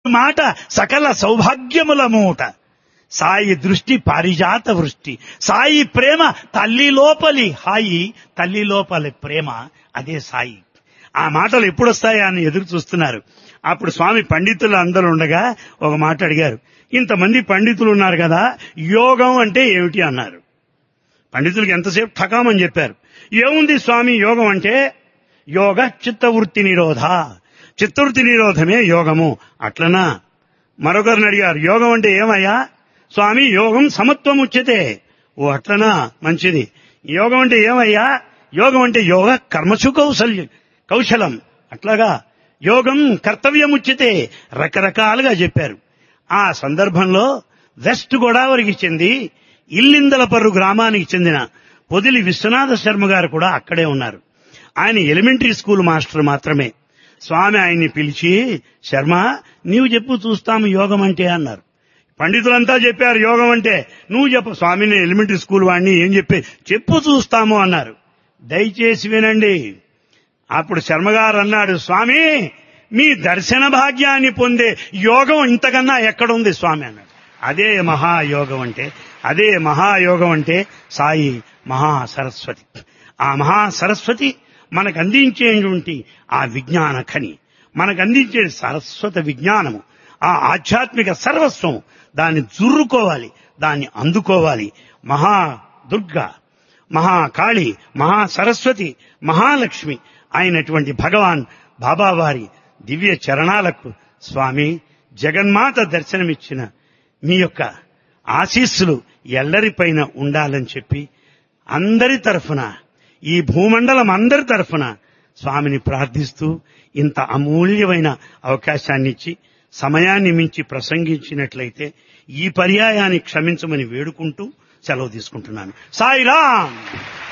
మాట సకల సౌభాగ్యముల మూట సాయి దృష్టి పారిజాత వృష్టి సాయి ప్రేమ తల్లి లోపలి హాయి తల్లి లోపలి ప్రేమ అదే సాయి ఆ మాటలు ఎప్పుడు వస్తాయా అని ఎదురు చూస్తున్నారు అప్పుడు స్వామి పండితులు అందరూ ఉండగా ఒక మాట అడిగారు ఇంతమంది పండితులు ఉన్నారు కదా యోగం అంటే ఏమిటి అన్నారు పండితులకు ఎంతసేపు ఠకామని చెప్పారు ఏముంది స్వామి యోగం అంటే యోగ చిత్తవృత్తి నిరోధ చిత్తవృత్తి నిరోధమే యోగము అట్లనా మరొకరిని అడిగారు యోగం అంటే ఏమయ్యా స్వామి యోగం సమత్వం ఉచ్యతే ఓ అట్లనా మంచిది యోగం అంటే ఏమయ్యా యోగం అంటే యోగ కర్మసు కౌశల్యం కౌశలం అట్లాగా యోగం కర్తవ్యం ఉచ్యతే రకరకాలుగా చెప్పారు ఆ సందర్భంలో వెస్ట్ గోదావరికి చెంది ఇల్లిందలపర్రు గ్రామానికి చెందిన పొదిలి విశ్వనాథ శర్మ గారు కూడా అక్కడే ఉన్నారు ఆయన ఎలిమెంటరీ స్కూల్ మాస్టర్ మాత్రమే స్వామి ఆయన్ని పిలిచి శర్మ నీవు చెప్పు చూస్తాము యోగం అంటే అన్నారు పండితులంతా చెప్పారు యోగం అంటే నువ్వు చెప్పు స్వామిని ఎలిమెంటరీ స్కూల్ వాడిని ఏం చెప్పి చెప్పు చూస్తాము అన్నారు దయచేసి వినండి అప్పుడు శర్మగారు అన్నాడు స్వామి మీ దర్శన భాగ్యాన్ని పొందే యోగం ఇంతకన్నా ఎక్కడుంది స్వామి అన్నాడు అదే మహాయోగం అంటే అదే మహాయోగం అంటే సాయి మహా సరస్వతి ఆ మహా సరస్వతి మనకు అందించేటువంటి ఆ విజ్ఞాన ఖని మనకు అందించే సరస్వత విజ్ఞానము ఆ ఆధ్యాత్మిక సర్వస్వం దాన్ని జుర్రుకోవాలి దాన్ని అందుకోవాలి మహా దుర్గా మహాకాళి మహా సరస్వతి మహాలక్ష్మి అయినటువంటి భగవాన్ బాబావారి దివ్య చరణాలకు స్వామి జగన్మాత దర్శనమిచ్చిన మీ యొక్క ఆశీస్సులు ఎల్లరిపైన ఉండాలని చెప్పి అందరి తరఫున ఈ భూమండలం అందరి తరఫున స్వామిని ప్రార్థిస్తూ ఇంత అమూల్యమైన అవకాశాన్ని ఇచ్చి సమయాన్ని మించి ప్రసంగించినట్లయితే ఈ పర్యాయాన్ని క్షమించమని వేడుకుంటూ సెలవు తీసుకుంటున్నాను సాయిరామ్